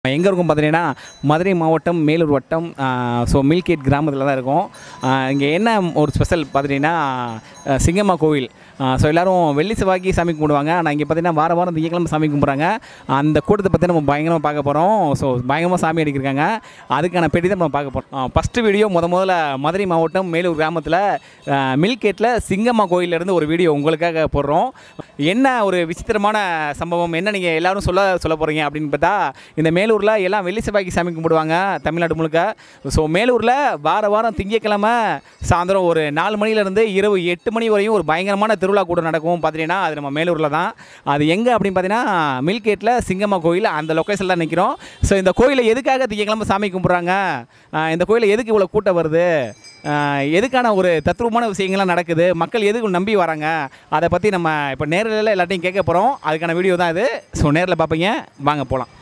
எங்கே இருக்கும் பார்த்தீங்கன்னா மதுரை மாவட்டம் மேலூர் வட்டம் ஸோ மில்கேட் கிராமத்தில் தான் இருக்கும் இங்கே என்ன ஒரு ஸ்பெஷல் பார்த்துட்டிங்கன்னா அஹ், சிங்கம்மா கோவில் ஸோ எல்லோரும் வெள்ளி செவ்வாய்க்கு சாமி கும்பிடுவாங்க ஆனால் இங்கே பார்த்தீங்கன்னா வார வாரம் திங்கக்கிழமை சாமி கும்பிட்றாங்க அந்த கூட்டத்தை பற்றி நம்ம பயங்கரமாக பார்க்க போகிறோம் ஸோ பயங்கரமாக சாமி அடிக்கிறாங்க அதுக்கான பெட்டி தான் நம்ம பார்க்க போகிறோம் ஃபஸ்ட்டு வீடியோ முத முதல்ல மதுரை மாவட்டம் மேலூர் கிராமத்தில் மில்கேட்டில் சிங்கம்மா கோயிலேருந்து ஒரு வீடியோ உங்களுக்காக போடுறோம் என்ன ஒரு விசித்திரமான சம்பவம் என்ன நீங்கள் எல்லாரும் சொல்ல சொல்ல போகிறீங்க அப்படின்னு பார்த்தா இந்த மேலூரில் எல்லாம் வெள்ளி செவ்வாய்க்கு சாமி கும்பிடுவாங்க தமிழ்நாடு முழுக்க ஸோ மேலூரில் வார வாரம் திங்கக்கிழமை சாயந்தரம் ஒரு நாலு மணிலேருந்து இரவு எட்டு மணி வரையும் ஒரு பயங்கரமான திருவிழா கூட்டம் நடக்கும் பார்த்தீங்கன்னா அது நம்ம மேலூரில் தான் அது எங்கே அப்படின்னு பார்த்தீங்கன்னா மில்கேட்டில் சிங்கம்மா கோயில் அந்த லொக்கேஷனில் தான் நிற்கிறோம் ஸோ இந்த கோயிலை எதுக்காக திங்கக்கிழமை சாமி கும்பிட்றாங்க இந்த கோயிலில் எதுக்கு இவ்வளோ கூட்டம் வருது ஆஹ் எதுக்கான ஒரு தத்ரூபமான விஷயங்கள்லாம் நடக்குது மக்கள் எதுக்கு நம்பி வராங்க அதை பற்றி நம்ம இப்போ நேரில் எல்லாத்தையும் கேட்க போகிறோம் அதுக்கான வீடியோ தான் இது ஸோ நேரில் பார்ப்பீங்க வாங்க போகலாம்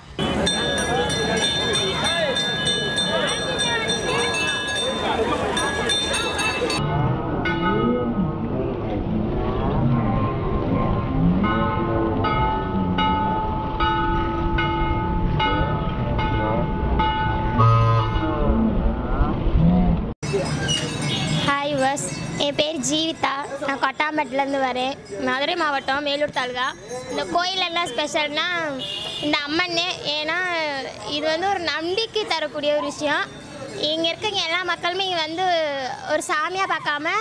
ஹாய் வஸ் என் பேர் ஜீவிதா நான் கொட்டாம்பட்டிலேருந்து வரேன் மதுரை மாவட்டம் மேலூர் தாலுகா இந்த கோயில் என்ன ஸ்பெஷல்னா இந்த அம்மன் ஏன்னா இது வந்து ஒரு நம்பிக்கை தரக்கூடிய ஒரு விஷயம் இங்கே இருக்கவங்க எல்லா மக்களுமே இங்கே வந்து ஒரு சாமியாக பார்க்காம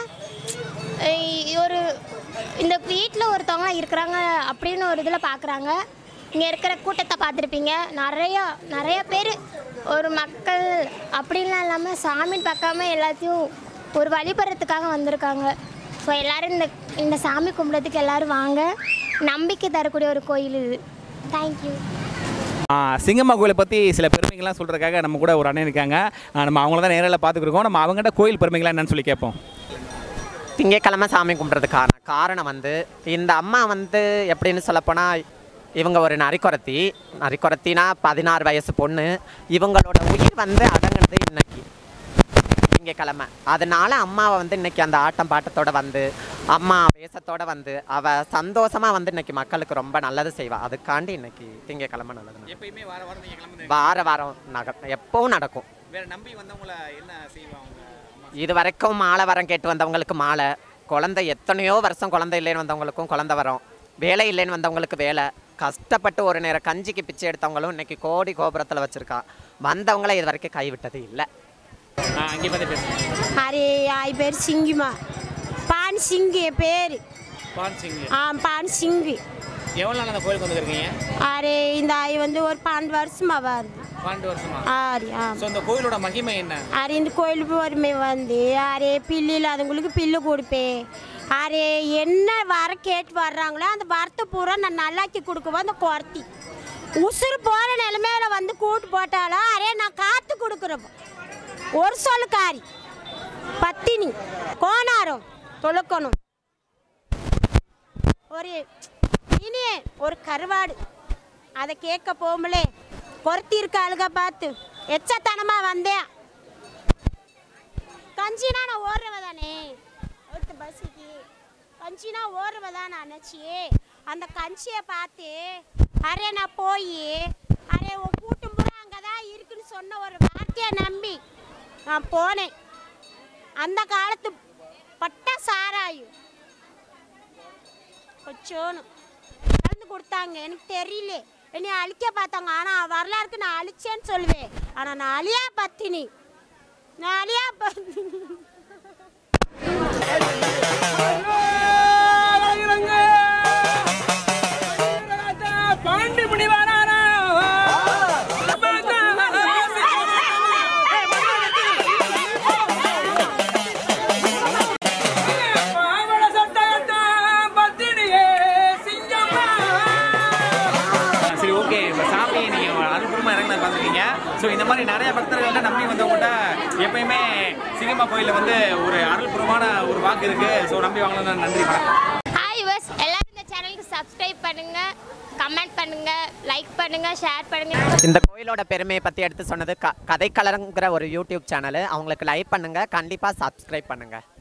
அஹ் ஒரு இந்த வீட்டில் ஒருத்தவங்க இருக்கிறாங்க அப்படின்னு ஒரு இதில் பார்க்குறாங்க இங்கே இருக்கிற கூட்டத்தை பார்த்துருப்பீங்க நிறையா நிறைய பேர் ஒரு மக்கள் அப்படின்லாம் இல்லாமல் சாமின்னு பார்க்காம எல்லாத்தையும் ஒரு வழிபடுறதுக்காக வந்திருக்காங்க ஸோ எல்லோரும் இந்த இந்த சாமி கும்பிட்றதுக்கு எல்லோரும் வாங்க நம்பிக்கை தரக்கூடிய ஒரு கோயில் இது தேங்க்யூ சிங்கம்மா கோயிலை பற்றி சில பெருமைகள்லாம் சொல்கிறதுக்காக நம்ம கூட ஒரு அண்ணன் இருக்காங்க ஆஹ் நம்ம அவங்கள தான் நேரில் பார்த்துக்குறோம் நம்ம அவங்ககிட்ட கோயில் பெருமைகள்லாம் என்னன்னு சொல்லி கேட்போம் திங்கக்கிழமை சாமி கும்பிட்றது காரணம் காரணம் வந்து இந்த அம்மா வந்து எப்படின்னு சொல்லப்போனால் இவங்க ஒரு நரிக்குறத்தி நரிக்குறத்தினா பதினாறு வயசு பொண்ணு இவங்களோட உயிர் வந்து அடங்குனது இன்னைக்கு திங்கக்கிழமை அதனால அம்மாவை வந்து இன்னைக்கு அந்த ஆட்டம் பாட்டத்தோட வந்து அம்மா வேஷத்தோட வந்து அவ சந்தோஷமா வந்து இன்னைக்கு மக்களுக்கு ரொம்ப நல்லது செய்வா அதுக்காண்டி இன்னைக்கு திங்கக்கிழமை நல்லது நடக்கும். எப்பயுமே வார வாரம் நீங்கள் வார வாரம் நட எப்பவும் நடக்கும் வேறு நம்பி வந்தவங்கள என்ன செய்வாங்க இது வரைக்கும் மாலை வரம் கேட்டு வந்தவங்களுக்கு மாலை குழந்தை எத்தனையோ வருஷம் குழந்தை இல்லைன்னு வந்தவங்களுக்கும் குழந்தை வரும் வேலை இல்லைன்னு வந்தவங்களுக்கு வேலை கஷ்டப்பட்டு ஒரு நேரம் கஞ்சிக்கு பிச்சை எடுத்தவங்களும் இன்னைக்கு கோடி கோபுரத்தில் வச்சுருக்கா வந்தவங்கள இது வரைக்கும் கைவிட்டது இல்லை அங்கே பார்த்து பேசுகிறேன் అరే ఆయ పేరు సింగిమా పాన్ సింగ్ ఏ పేరు பான் சிங் ఆ పాన్ సింగ్ எவ்வளோ நாள் அந்த கோயிலுக்கு வந்துருக்கீங்க அரே இந்த ஆய் வந்து ஒரு பன்னெண்டு வருஷமா வருது பன்னெண்டு வருஷமா ஆரி ஆ ஸோ இந்த கோயிலோட மகிமை என்ன அரே இந்த கோயிலுக்கு ஒருமை வந்து அரே பில்லு இல்லாதவங்களுக்கு பில்லு கொடுப்பேன் அரே என்ன வர கேட்டு வர்றாங்களோ அந்த வரத்தை பூரா நான் நல்லாக்கி கொடுக்குவோம் அந்த குறத்தி உசுறு போகிற நிலைமையில வந்து கூட்டு போட்டாலும் அரே நான் காத்து கொடுக்குறோம் ஒரு சொல்லுக்காரி பத்தினி கோணாரம் தொழுக்கணும் ஒரு இனி ஒரு கருவாடு அதை கேட்க போகும்போலே பொருத்தி இருக்க அழுக பார்த்து எச்சத்தனமாக வந்தேன் கஞ்சினா நான் ஓடுறவ தானே ஒருத்த பஸ்ஸுக்கு கஞ்சினா ஓடுறவ தான் நினச்சியே அந்த கஞ்சியை பார்த்து அரே நான் போய் அரே உன் கூட்டும் பூரா அங்கே தான் இருக்குன்னு சொன்ன ஒரு வார்த்தையை நம்பி நான் போனேன் அந்த காலத்து பட்ட சாராயும் கொஞ்சோன்னு கலந்து கொடுத்தாங்க எனக்கு தெரியல என்னை அழிக்க பார்த்தாங்க ஆனால் வரலாறுக்கு நான் அழிச்சேன்னு சொல்லுவேன் ஆனால் நான் அழியா பத்தினி நான் அழியா பத்தினி சரி ஓகே இப்போ சாமி நீங்கள் அனுபவமாக இறங்கினது பார்த்துருக்கீங்க ஸோ இந்த மாதிரி நிறைய பக்தர்கள்ட்ட நம்பி வந்தவங்கள்ட்ட எப்பயுமே சினிமா கோயிலில் வந்து ஒரு அருள்பூர்வமான ஒரு வாக்கு இருக்குது ஸோ நம்பி வாங்கலாம் நன்றி வணக்கம் ஹாய் வஸ் எல்லாரும் இந்த சேனலுக்கு சப்ஸ்கிரைப் பண்ணுங்கள் கமெண்ட் பண்ணுங்கள் லைக் பண்ணுங்கள் ஷேர் பண்ணுங்கள் இந்த கோயிலோட பெருமையை பற்றி எடுத்து சொன்னது க கதைக்கலருங்கிற ஒரு யூடியூப் சேனல் அவங்களுக்கு லைக் பண்ணுங்கள் கண்டிப்பாக சப்ஸ்கிரைப் பண்ணுங்கள்